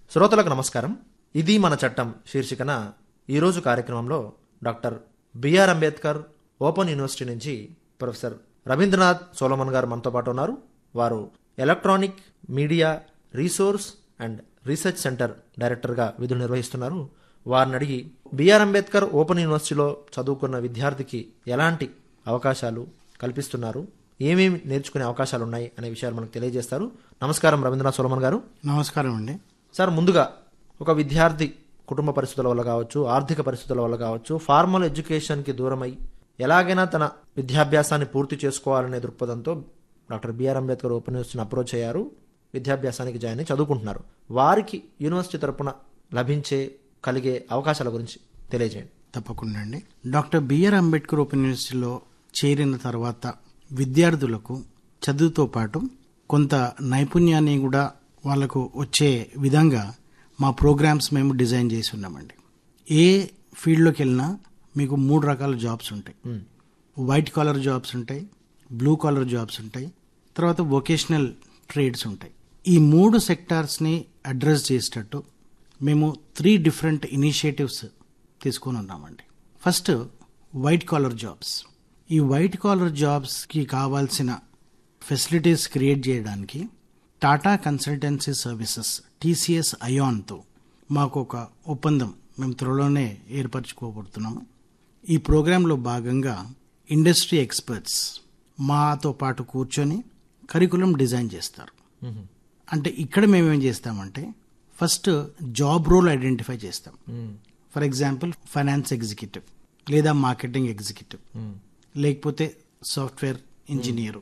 శ్రోతలకు నమస్కారం ఇది మన చట్టం శీర్షికన ఈరోజు కార్యక్రమంలో doctor BR Ambedkar open university నుంచి ప్రొఫెసర్ రవీంద్రనాథ్ సోలమన్ గారు మనతో పాటు ఉన్నారు వారు electronic media resource and research centre డైరెక్టర్గా విధులు నిర్వహిస్తున్నారు వారిని అడిగి బిఆర్ అంబేద్కర్ ఓపెన్ యూనివర్సిటీలో చదువుకున్న విద్యార్థికి ఎలాంటి అవకాశాలు కల్పిస్తున్నారు ఏమేమి నేర్చుకునే అవకాశాలు ఉన్నాయి అనే విషయాలు మనకు తెలియజేస్తారు నమస్కారం రవీంద్రనాథ్ సోలమన్ గారు నమస్కారం అండి సార్ ముందుగా ఒక విద్యార్థి కుటుంబ పరిస్థితుల వల్ల కావచ్చు ఆర్థిక పరిస్థితుల వల్ల కావచ్చు ఫార్మల్ ఎడ్యుకేషన్కి దూరమై ఎలాగైనా తన విద్యాభ్యాసాన్ని పూర్తి చేసుకోవాలనే దృక్పథంతో డాక్టర్ బిఆర్ అంబేద్కర్ ఓపెన్ యూనివర్సిటీని అప్రోచ్ అయ్యారు విద్యాభ్యాసానికి జాయిన్ అయి చదువుకుంటున్నారు వారికి యూనివర్సిటీ తరపున లభించే కలిగే అవకాశాల గురించి తెలియజేయండి తప్పకుండా అండి డాక్టర్ బిఆర్ అంబేద్కర్ ఓపెన్ యూనివర్సిటీలో చేరిన తర్వాత విద్యార్థులకు చదువుతో పాటు కొంత నైపుణ్యాన్ని కూడా వాళ్ళకు వచ్చే విధంగా మా ప్రోగ్రామ్స్ మేము డిజైన్ చేసి ఉన్నామండి ఏ ఫీల్డ్లోకి వెళ్ళినా మీకు మూడు రకాల జాబ్స్ ఉంటాయి వైట్ కాలర్ జాబ్స్ ఉంటాయి బ్లూ కాలర్ జాబ్స్ ఉంటాయి తర్వాత వొకేషనల్ ట్రేడ్స్ ఉంటాయి ఈ మూడు సెక్టార్స్ని అడ్రస్ చేసేటట్టు మేము త్రీ డిఫరెంట్ ఇనిషియేటివ్స్ తీసుకొని ఉన్నామండి ఫస్ట్ వైట్ కాలర్ జాబ్స్ ఈ వైట్ కాలర్ జాబ్స్కి కావాల్సిన ఫెసిలిటీస్ క్రియేట్ చేయడానికి టాటా కన్సల్టెన్సీ సర్వీసెస్ టీసీఎస్ అయాన్తో మాకు ఒక ఒప్పందం మేము త్వరలోనే ఏర్పరచుకోబోతున్నాము ఈ ప్రోగ్రాంలో భాగంగా ఇండస్ట్రీ ఎక్స్పర్ట్స్ మాతో పాటు కూర్చొని కరికులం డిజైన్ చేస్తారు అంటే ఇక్కడ మేము ఏం చేస్తామంటే ఫస్ట్ జాబ్ రోల్ ఐడెంటిఫై చేస్తాం ఫర్ ఎగ్జాంపుల్ ఫైనాన్స్ ఎగ్జిక్యూటివ్ లేదా మార్కెటింగ్ ఎగ్జిక్యూటివ్ లేకపోతే software engineer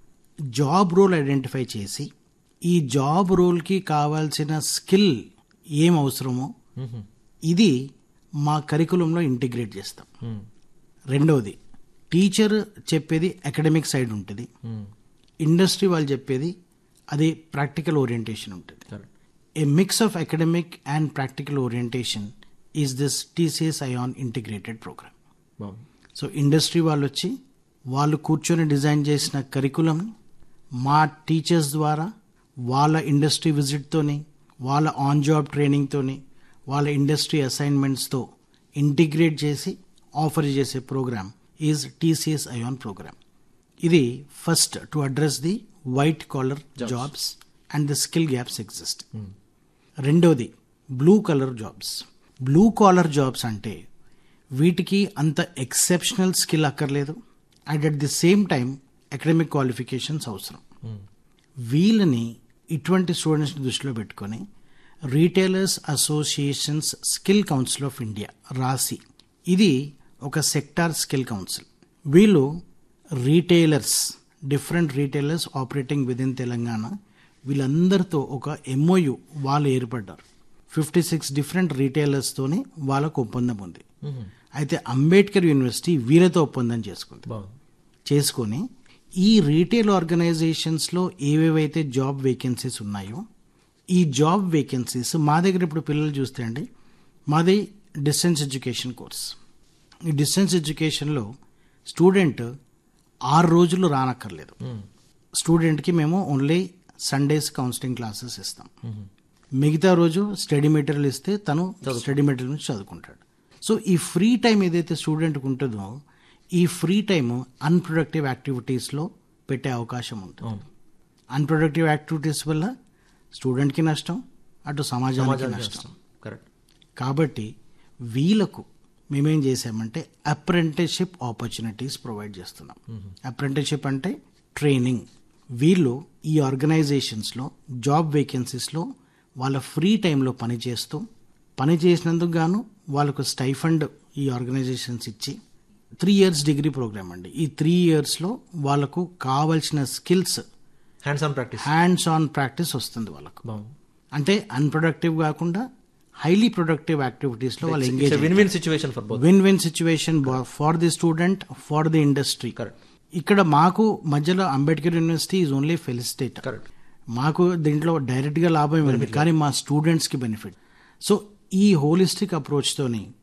job role identify చేసి ఈ జాబ్ రోల్కి కావాల్సిన స్కిల్ ఏం అవసరమో ఇది మా కరికులంలో ఇంటిగ్రేట్ చేస్తాం రెండవది టీచర్ చెప్పేది అకాడమిక్ సైడ్ ఉంటుంది ఇండస్ట్రీ వాళ్ళు చెప్పేది అది ప్రాక్టికల్ ఓరియంటేషన్ ఉంటుంది a mix of academic and practical orientation is this TCS iON integrated programme బాగుంది సో ఇండస్ట్రీ వాళ్ళు వచ్చి వాళ్ళు కూర్చొని డిజైన్ చేసిన కరికులం మా టీచర్స్ ద్వారా వాళ్ళ ఇండస్ట్రీ విజిట్తోని వాళ్ళ ఆన్ జాబ్ ట్రైనింగ్తోని వాళ్ళ ఇండస్ట్రీ అసైన్మెంట్స్తో ఇంటిగ్రేట్ చేసి ఆఫర్ చేసే programme is TCS iON programme ఇది first to address the white collar jobs and the skill gaps exist రెండోది blue collar jobs blue collar jobs అంటే వీటికి అంత ఎక్సెప్షనల్ స్కిల్ అక్కర్లేదు and at the same time academic qualifications అవసరం వీళ్ళని ఇటువంటి స్టూడెంట్స్ని దృష్టిలో పెట్టుకొని retailers associations skill council of India రాసి ఇది ఒక సెక్టార్ స్కిల్ కౌన్సిల్ వీళ్ళు retailers different retailers operating with in Telangana వీళ్ళందరితో ఒక ఎంఓయు వాళ్ళు ఏర్పడ్డారు ఫిఫ్టీ సిక్స్ డిఫరెంట్ రీటైలర్స్తోని వాళ్ళకు ఒప్పందం ఉంది అయితే అంబేద్కర్ యూనివర్సిటీ వీళ్ళతో ఒప్పందం చేసుకుంది బాగుంది చేసుకొని ఈ రీటైల్ ఆర్గనైజేషన్స్లో ఏవేవైతే జాబ్ వేకెన్సీస్ ఉన్నాయో ఈ జాబ్ వేకెన్సీస్ మా దగ్గర ఇప్పుడు పిల్లలు చూస్తే అండి మాది డిస్టెన్స్ ఎడ్యుకేషన్ కోర్స్ ఈ డిస్టెన్స్ ఎడ్యుకేషన్లో స్టూడెంట్ ఆరు రోజులు రానక్కర్లేదు స్టూడెంట్కి మేము ఓన్లీ సండేస్ కౌన్సిలింగ్ క్లాసెస్ ఇస్తాం మిగతా రోజు స్టడీ మెటీరియల్ ఇస్తే తను స్టడీ మెటీరియల్ నుంచి చదువుకుంటాడు సో ఈ ఫ్రీ టైం ఏదైతే స్టూడెంట్కి ఉంటుందో ఈ ఫ్రీ టైం అన్ప్రొడక్టివ్ యాక్టివిటీస్లో పెట్టే అవకాశం ఉంటుంది అన్ప్రొడక్టివ్ యాక్టివిటీస్ వల్ల స్టూడెంట్కి నష్టం అటు సమాజానికి నష్టం కరెక్ట్ కాబట్టి వీళ్ళకు మేమేం చేసామంటే అప్రెంటిస్షిప్ ఆపర్చునిటీస్ ప్రొవైడ్ చేస్తున్నాం అప్రెంటిస్షిప్ అంటే ట్రైనింగ్ వీళ్ళు ఈ ఆర్గనైజేషన్స్లో జాబ్ వేకెన్సీస్లో వాళ్ళ ఫ్రీ టైంలో పనిచేస్తూ పని చేసినందుకు గాను వాళ్ళకు స్టైఫండ్ ఈ ఆర్గనైజేషన్స్ ఇచ్చి త్రీ ఇయర్స్ డిగ్రీ ప్రోగ్రామ్ అండి ఈ త్రీ ఇయర్స్లో వాళ్ళకు కావలసిన skills hands on practice hands on practice వస్తుంది వాళ్ళకు బాగుంది అంటే అన్ప్రొడక్టివ్ కాకుండా హైలీ ప్రొడక్టివ్ యాక్టివిటీస్లో వాళ్ళు engage win win situation for both win win situation for the student for the industry correct ఇక్కడ మాకు మధ్యలో Ambedkar university is only felicitate correct మాకు దీంట్లో డైరెక్ట్ గా లాభం ఏమి లేదు కానీ మా స్టూడెంట్స్ కి బెనిఫిట్ సో ఈ హోలిస్టిక్ అప్రోచ్ తోని